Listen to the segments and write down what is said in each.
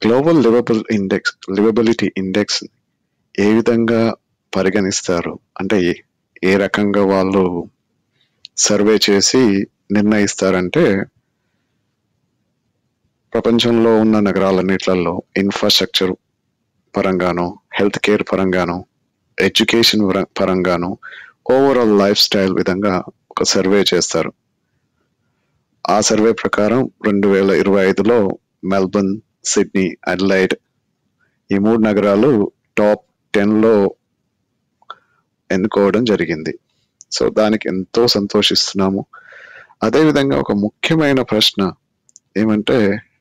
Global livable index livability index ఏ విధంగా పరిగణిస్తారు అంటే ఏ- ఏ రకంగా వాళ్ళు సర్వే చేసి నిర్ణయిస్తారంటే ప్రపంచంలో ఉన్న నగరాలన్నిట్లలో ఇన్ఫ్రాస్ట్రక్చర్ పరంగాను హెల్త్ కేర్ పరంగాను ఎడ్యుకేషన్ పర- పరంగాను ఓవరాల్ లైఫ్ స్టైల్ విధంగా ఒక సర్వే చేస్తారు ఆ సర్వే ప్రకారం రెండు వేల ఇరవై ఐదులో మెల్బర్న్ సిడ్నీ అడ్లైడ్ ఈ మూడు నగరాలు టాప్ టెన్లో ఎన్నుకోవడం జరిగింది సో దానికి ఎంతో సంతోషిస్తున్నాము అదేవిధంగా ఒక ముఖ్యమైన ప్రశ్న ఏమంటే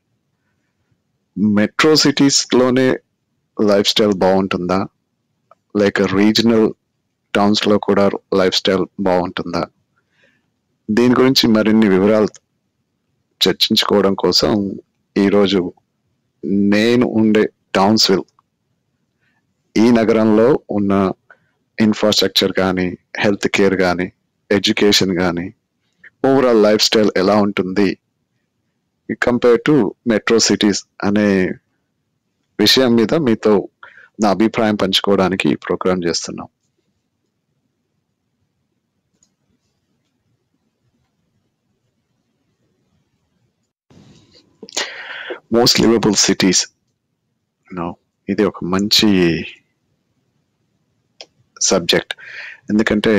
మెట్రో సిటీస్ లోనే లైఫ్ స్టైల్ బాగుంటుందా లేక రీజనల్ టౌన్స్ లో కూడా లైఫ్ స్టైల్ బాగుంటుందా దీని గురించి మరిన్ని వివరాలు చర్చించుకోవడం కోసం ఈరోజు నేను ఉండే టౌన్స్విల్ ఈ నగరంలో ఉన్న ఇన్ఫ్రాస్ట్రక్చర్ కానీ హెల్త్ కేర్ కానీ ఎడ్యుకేషన్ కానీ ఓవరాల్ లైఫ్ స్టైల్ ఎలా ఉంటుంది కంపేర్ టు మెట్రో సిటీస్ అనే విషయం మీద మీతో నా అభిప్రాయం పంచుకోవడానికి ఈ ప్రోగ్రామ్ చేస్తున్నాం మోస్ట్ లివబుల్ సిటీస్ ఇది ఒక మంచి సబ్జెక్ట్ ఎందుకంటే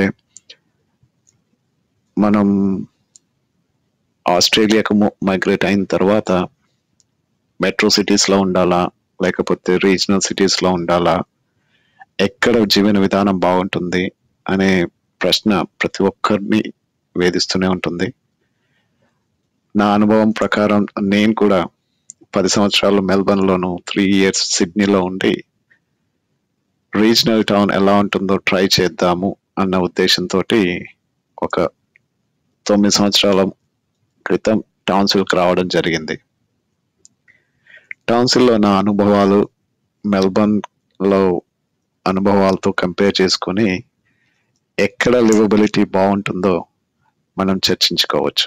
మనం ఆస్ట్రేలియాకు మైగ్రేట్ అయిన తర్వాత మెట్రో సిటీస్లో ఉండాలా లేకపోతే రీజనల్ సిటీస్లో ఉండాలా ఎక్కడ జీవన విధానం బాగుంటుంది అనే ప్రశ్న ప్రతి ఒక్కరిని వేధిస్తూనే ఉంటుంది నా అనుభవం ప్రకారం నేను కూడా పది సంవత్సరాలు మెల్బర్న్లోను త్రీ ఇయర్స్ సిడ్నీలో ఉండి రీజనల్ టౌన్ ఎలా ఉంటుందో ట్రై చేద్దాము అన్న ఉద్దేశంతో ఒక తొమ్మిది సంవత్సరాల క్రితం టౌన్సిల్కి రావడం జరిగింది టౌన్సిల్లో నా అనుభవాలు మెల్బర్న్లో అనుభవాలతో కంపేర్ చేసుకొని ఎక్కడ లివబిలిటీ బాగుంటుందో మనం చర్చించుకోవచ్చు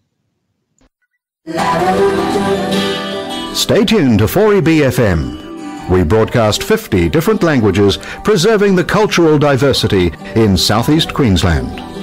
Stay tuned to 4EBFM. We broadcast 50 different languages, preserving the cultural diversity in southeast Queensland.